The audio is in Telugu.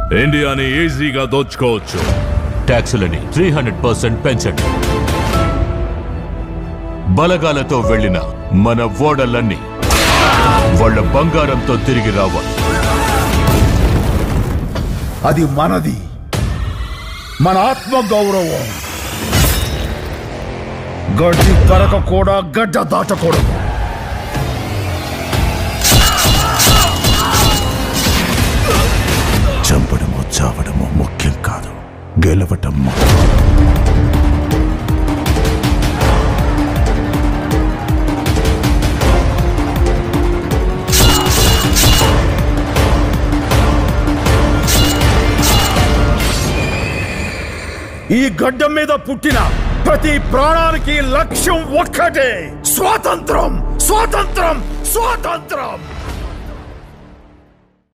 ఇండియాని ఈజీగా దోచుకోవచ్చు ట్యాక్సులని త్రీ హండ్రెడ్ పర్సెంట్ పెంచండి బలగాలతో వెళ్ళిన మన ఓడలన్నీ వాళ్ళ బంగారంతో తిరిగి రావాలి అది మనది మన ఆత్మ గౌరవం గడ్డి పరక కూడా గడ్డ దాటకూడదు చంపడమో చావడమో ముఖ్యం కాదు గెలవటం ముఖ్యం. ఈ గడ్డ మీద పుట్టిన ప్రతి ప్రాణానికి లక్ష్యం ఒక్కటే స్వాతంత్రం స్వాతంత్రం స్వాతంత్రం